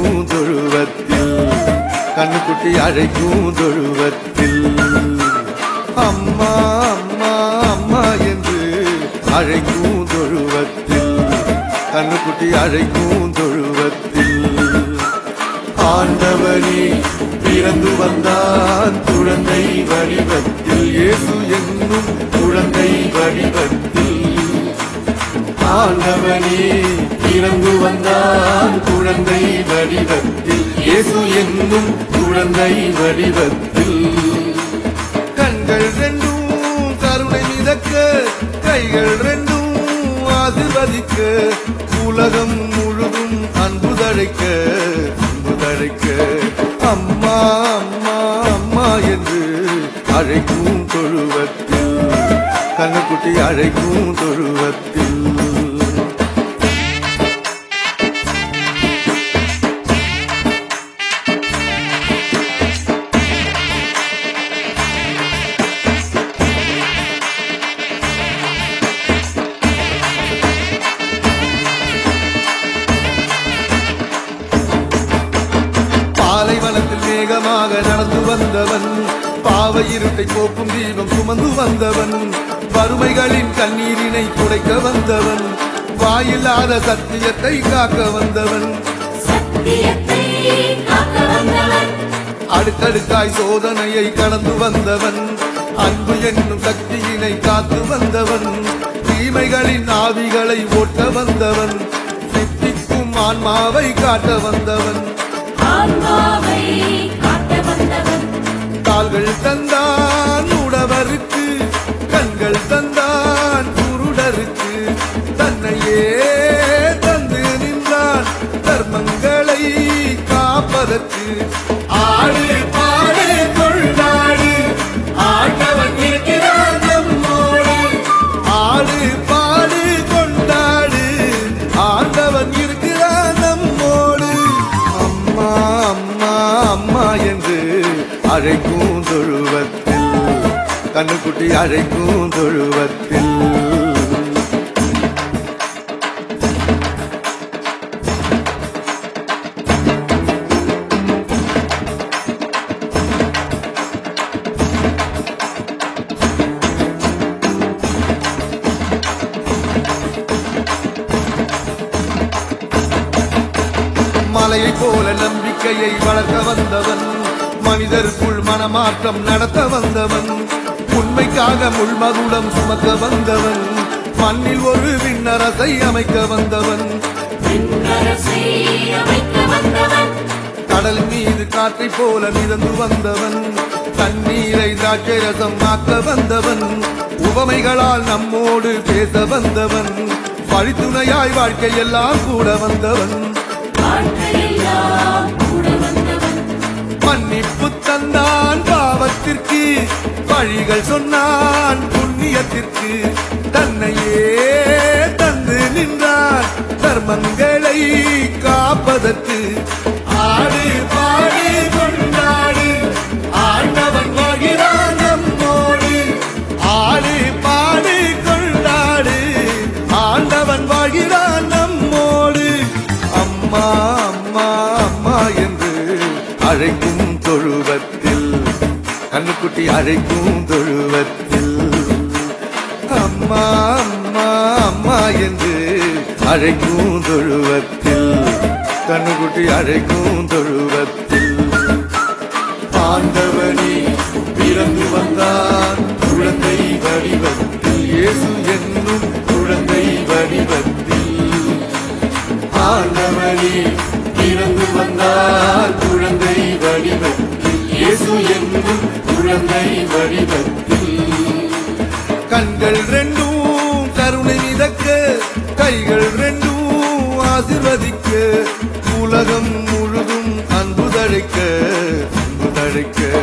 அழைக்கும் தொழுவத்தில் கண்ணுக்குட்டி அழைக்கும் தொழுவத்தில் அம்மா அம்மா அம்மா என்று அழைக்கும் தொழுவத்தில் கண்ணுக்குட்டி அழைக்கும் தொழுவத்தில் ஆண்டவனே பிறந்து வந்தான் குழந்தை வடிவத்தில் இயேசு என்னும் குழந்தை வடிவத்தில் ஆண்டவனே பிறந்து வந்தான் குழந்தை வடிவத்தில் இயேசு என்னும் குழந்ை வடிவத்தில் கண்கள் ரெண்டும் கருணை மிதக்க கைகள் ரெண்டும் ஆசிர்வதிக்க உலகம் முழுதும் அன்பு தழைக்க அன்பு தழைக்க அம்மா அம்மா அம்மா என்று அழைக்கும் தொழுவத்தில் கண்ணுக்குட்டி அழைக்கும் தொழுவத்தில் பாலைவனத்தில் மேகமாக நடந்து வந்தவன் பாவை இருட்டை போக்கும் தீபம் சுமந்து வந்தவன் வறுமைகளின் கண்ணீரினை துடைக்க வந்தவன் வாயில்லாத சத்தியத்தை காக்க வந்தவன் சத்தியத்தை காக்க வந்தவன் அடுத்தடுக்காய் சோதனையை கடந்து வந்தவன் அன்பு என்னும் சக்தியினை காத்து வந்தவன் தீமைகளின் ஆவிகளை ஓட்ட வந்தவன் சித்திக்கும் ஆன்மாவை காட்ட வந்தவன் ஆன்மாவை காட்ட வந்தவன் கால்கள் தந்தான் உடவருக்கு கண்கள் தந்தான் குருடருக்கு தன்னையே தந்து நின்றான் தர்மங்களை காப்பதற்கு ஆடு பாடு கொண்டாடு ஆண்டவன் இருக்கிறான் நம்மோடு ஆடு பாடு கொண்டாடு ஆண்டவன் இருக்கிறான் நம்மோடு அம்மா அம்மா அம்மா என்று அழைக்கும் தொழுவத்தில் கண்ணுக்குட்டி அழைக்கும் தொழுவத்தில் மலையை போல நம்பிக்கையை வளர்க்க வந்தவன் மனிதருக்குள் மனமாற்றம் நடத்த வந்தவன் உண்மைக்காக முள்மகுடம் சுமக்க வந்தவன் மண்ணில் ஒரு விண்ணரசை அமைக்க வந்தவன் விண்ணரசை அமைக்க வந்தவன் கடல் மீது காற்றை போல மிதந்து வந்தவன் தண்ணீரை திராட்சை ரசம் ஆக்க வந்தவன் உவமைகளால் நம்மோடு பேச வந்தவன் வழித்துணையாய் வாழ்க்கையெல்லாம் கூட வந்தவன் வாழ்க்கையெல்லாம் கூட வந்தவன் மன்னிப்பு தந்தான் பாவத்திற்கு வழிகள் சொன்னான் புண்ணியத்திற்கு தன்னையே தந்து நின்றான் தர்மங்களை காப்பதற்கு ஆடு பாடு கொண்டாடு ஆண்டவன் வாழ்கிறான் நம்மோடு ஆடு பாடு கொண்டாடு ஆண்டவன் வாழ்கிறான் நம்மோடு அம்மா அம்மா அம்மா என்று அழைக்கும் தொழுவத்தில் கண்ணுக்குட்டி அழைக்கும் தொழுவத்தில் அம்மா அம்மா அம்மா என்று அழைக்கும் தொழுவத்தில் கண்ணுக்குட்டி அழைக்கும் தொழுவத்தில் ஆண்டவனே பிறந்து வந்தான் குழந்தை வடிவத்தில் இயேசு என்னும் குழந்தை வடிவத்தில் ஆண்டவனே பிறந்து வந்தார் குழந்தை வடிவத்தில் இயேசு என்னும் குழந்தை வடிவத்தில் கண்கள் ரெண்டும் கருணை மிதக்க கைகள் ரெண்டும் ஆசிர்வதிக்க உலகம் முழுதும் அன்பு தழைக்க அன்பு தழைக்க